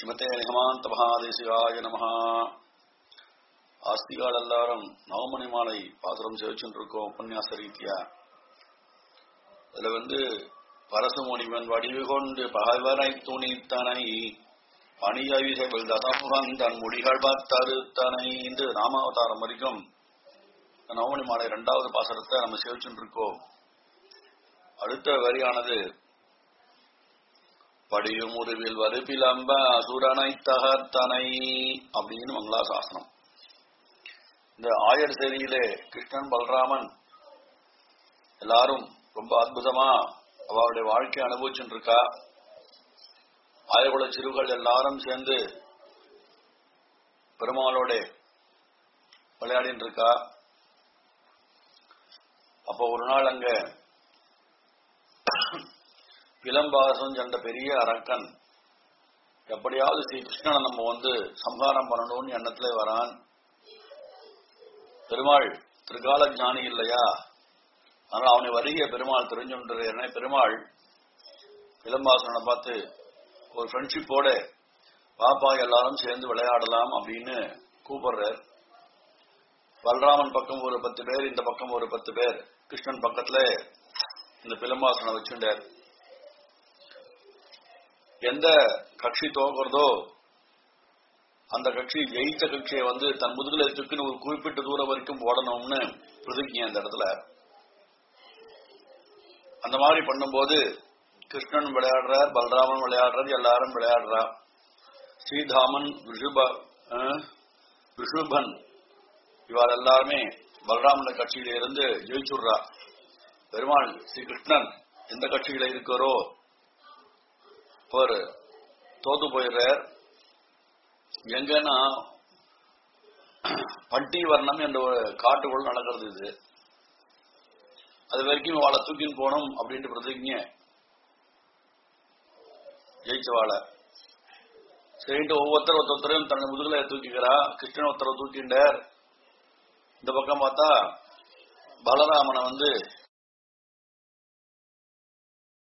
ஸ்ரீமதே ஹேமாந்த மகாதேசிகாய நம ஆஸ்திகால் எல்லாரும் நவமணி மாலை பாசுரம் சேவிச்சுட்டு இருக்கோம் உபன்யாச ரீதியா அதுல வந்து பரசு முனிவன் வடிவு கொண்டு பகைவரை துணித்தனை பணியவிசைகள் தசமுகன் தன் முடிகள் பத்தறுத்தனை என்று ராமாவதாரம் வரைக்கும் நவமணி மாலை இரண்டாவது பாசரத்தை நம்ம சேவிச்சுட்டு இருக்கோம் அடுத்த வரியானது படியும் உருவில் வருபிலம்ப அசுரனை தகர்த்தனை அப்படின்னு மங்களாசாசனம் இந்த ஆயர் சேரியிலே கிருஷ்ணன் பலராமன் எல்லாரும் ரொம்ப அற்புதமா அவளுடைய வாழ்க்கை அனுபவிச்சுட்டு இருக்கா ஆயகுல சிறுகள் எல்லாரும் சேர்ந்து பெருமாளோட விளையாடிட்டு இருக்கா அப்போ ஒரு நாள் அங்க பிலம்பாசம் சென்ற பெரிய அரக்கன் எப்படியாவது ஸ்ரீ கிருஷ்ணனை நம்ம வந்து சம்ஹாரம் பண்ணணும்னு எண்ணத்துல வரான் பெருமாள் திருகால ஞானி இல்லையா ஆனால் அவனை வருகிய பெருமாள் தெரிஞ்சுன்ற பெருமாள் பிலம்பாசனை பார்த்து ஒரு ஃப்ரெண்ட்ஷிப்போட பாப்பா எல்லாரும் சேர்ந்து விளையாடலாம் அப்படின்னு கூப்பிடுறார் பலராமன் பக்கம் ஒரு பத்து பேர் இந்த பக்கம் ஒரு பத்து பேர் கிருஷ்ணன் பக்கத்துல இந்த பிலம்பாசனை வச்சுட்டார் எந்த கட்சி தோக்குறதோ அந்த கட்சி ஜெயித்த கட்சியை வந்து தன் முதுகுல தூக்கின்னு ஒரு குறிப்பிட்ட தூரம் வரைக்கும் போடணும்னு பிரதிஜை அந்த இடத்துல அந்த மாதிரி பண்ணும்போது கிருஷ்ணன் விளையாடுறார் பலராமன் விளையாடுறார் எல்லாரும் விளையாடுறா ஸ்ரீதாமன் ரிஷுப ரிஷுபன் இவாள் எல்லாருமே பலராமன் கட்சியில இருந்து ஜெயிச்சுடுறா பெருமாள் ஸ்ரீ கிருஷ்ணன் எந்த கட்சியில இருக்கிறோ அவர் தோத்து போயிடுறார் எங்கன்னா பட்டி வர்ணம் என்ற ஒரு காட்டுக்குள் நடக்கிறது இது அது வரைக்கும் வாழை தூக்கின்னு போனோம் அப்படின்ட்டு பிரதிஜை ஜெயிச்சவாளை சரின்ட்டு ஒவ்வொருத்தர் ஒருத்தரையும் தன்னை முதுகுல தூக்கிக்கிறா கிருஷ்ணன் ஒருத்தரை தூக்கிண்டார் இந்த பக்கம் பார்த்தா பலராமனை வந்து